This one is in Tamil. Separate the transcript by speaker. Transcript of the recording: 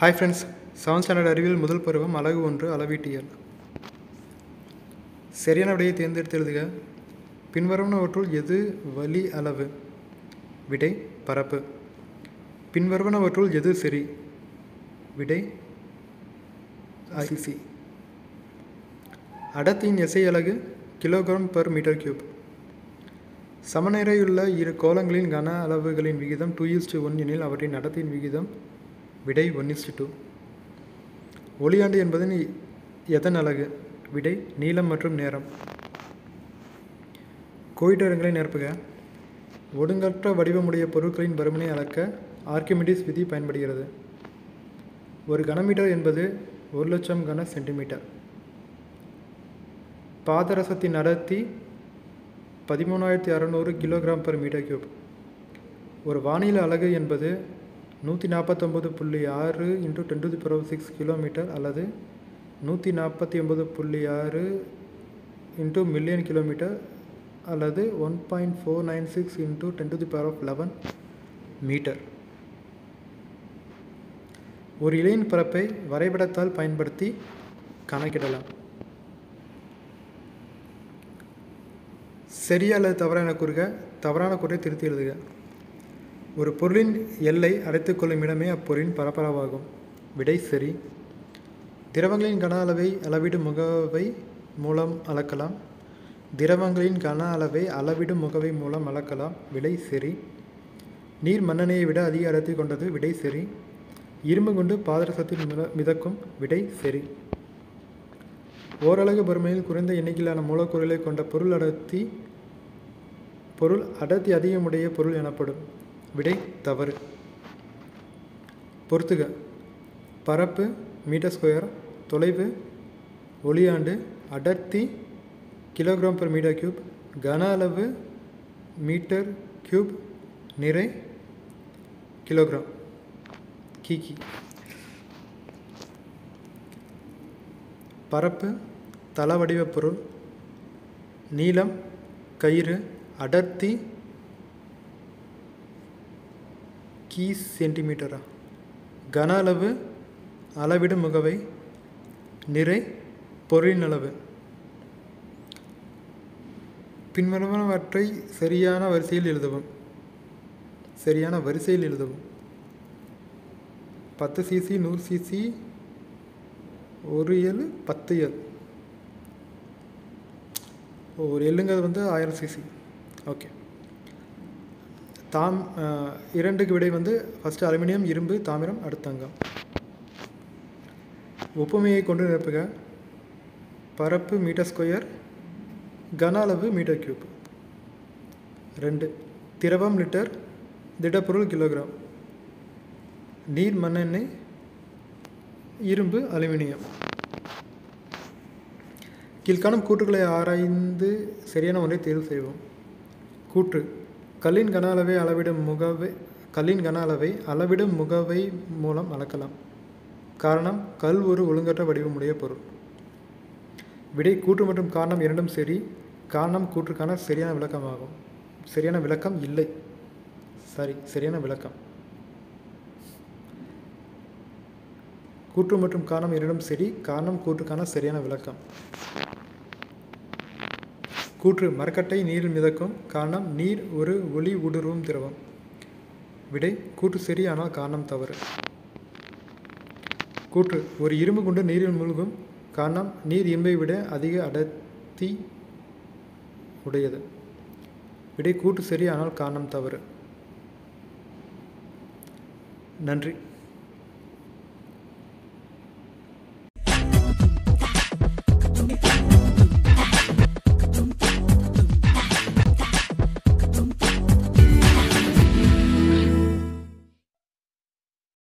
Speaker 1: ஹாய் ஃப்ரெண்ட்ஸ் செவன்த் ஸ்டாண்டர்ட் அறிவியல் முதல் பருவம் அலகு ஒன்று அளவீட்டியல் சரியான விடையை தேர்ந்தெடுத்து எழுதுக பின்வருவனவற்றுள் எது வலி அளவு விடை பரப்பு பின்வருவனவற்றுள் எது சரி விடை ஐசிசி அடர்த்தியின் எசை அலகு கிலோகிராம் பர் மீட்டர் கியூப் சமநிலையுள்ள இரு கோளங்களின் கன அளவுகளின் விகிதம் டூ இஸ்டு ஒன் எனில் அவற்றின் அடர்த்தியின் விகிதம் விடை ஒன் இஸ்டு டூ ஒளியாண்டு என்பதன் எதன் அலகு விடை நீளம் மற்றும் நேரம் கோயிட்டரங்களை நிரப்புக ஒடுங்கற்ற வடிவமுடைய பொருட்களின் பருமனை அளக்க ஆர்கிமிடிஸ் விதி பயன்படுகிறது ஒரு கனமீட்டர் என்பது ஒரு லட்சம் கன சென்டிமீட்டர் பாதரசத்தின் அடர்த்தி பதிமூணாயிரத்தி அறநூறு கிலோகிராம் பர் மீட்டர் கியூப் ஒரு வானிலை அலகு என்பது நூற்றி நாற்பத்தொம்பது புள்ளி ஆறு into ten to the power six kilometre அல்லது நூற்றி நாற்பத்தி ஒம்பது புள்ளி ஆறு இன்ட்டு மில்லியன் கிலோமீட்டர் அல்லது one point four nine six into ten to the power of eleven metre ஒரு இலையின் பரப்பை வரைபடத்தால் பயன்படுத்தி கணக்கிடலாம் சரியா அல்லது தவறான கூறுக தவறான கூற்றை திருத்தி எழுதுக ஒரு பொருளின் எல்லை அடைத்துக்கொள்ளும் இடமே அப்பொருளின் பரப்பளவாகும் விடை சரி திரவங்களின் கன அளவை அளவிடும் முகவை மூலம் அளக்கலாம் திரவங்களின் கன அளவை அளவிடும் முகவை மூலம் அளக்கலாம் விடை சரி நீர் மண்ணெண்ணெயை விட அதிக அடர்த்தி கொண்டது விடை சரி இரும்பு கொண்டு பாதரசத்தில் மித மிதக்கும் விடை சரி ஓரளவு பருமையில் குறைந்த எண்ணிக்கையிலான மூலக்கூறுகளை கொண்ட பொருள் அடர்த்தி பொருள் அடர்த்தி அதிகமுடைய பொருள் எனப்படும் விடை தவறு பொறுத்துக பரப்பு மீட்டர் ஸ்கொயர் தொலைவு ஒளியாண்டு அடர்த்தி கிலோகிராம் பர் மீட்டர் கியூப் கன அளவு மீட்டர் கியூப் நிறை கிலோகிராம் கீக்கி பரப்பு தள வடிவ பொருள் நீளம் கயிறு அடர்த்தி கீ சென்டிமீட்டரா கன அளவு அளவிடும் முகவை நிறை பொருளின் அளவு பின்வருவனவற்றை சரியான வரிசையில் எழுதவும் சரியான வரிசையில் எழுதவும் பத்து சிசி நூறு சிசி ஒரு எல் பத்து எல் ஒரு எல்லுங்கிறது வந்து ஆயிரம் சிசி ஓகே தாம் இரண்டுக்கு விடை வந்து ஃபஸ்ட்டு அலுமினியம் இரும்பு தாமிரம் அடுத்து தங்கம் ஒப்புமையை கொண்டு நிரப்புக பரப்பு மீட்டர் ஸ்கொயர் கன அளவு மீட்டர் கியூப் ரெண்டு திரவம் லிட்டர் திடப்பொருள் கிலோகிராம் நீர் மண்ணெண்ணெய் இரும்பு அலுமினியம் கீழ்காணும் கூற்றுகளை ஆராய்ந்து சரியான ஒன்றை தேர்வு செய்வோம் கூற்று கல்லின் கன அளவை அளவிடும் முகவை கல்லின் கன அளவை அளவிடும் முகவை மூலம் அளக்கலாம் காரணம் கல் ஒரு ஒழுங்கற்ற வடிவமுடைய பொருள் விடை கூற்று மற்றும் காரணம் இரண்டும் சரி காரணம் கூற்றுக்கான சரியான விளக்கமாகும் சரியான விளக்கம் இல்லை சரி சரியான விளக்கம் கூற்று மற்றும் காரணம் இரண்டும் சரி காரணம் கூற்றுக்கான சரியான விளக்கம் கூற்று மரக்கட்டை நீரில் மிதக்கும் காரணம் நீர் ஒரு ஒளி ஊடுருவும் திரவம் விடை கூற்று சரி ஆனால் காரணம் தவறு கூற்று ஒரு இரும்பு கொண்டு நீரில் மூழ்கும் காரணம் நீர் இரும்பை விட அதிக அடர்த்தி உடையது விடை கூற்று சரி ஆனால் காரணம் தவறு நன்றி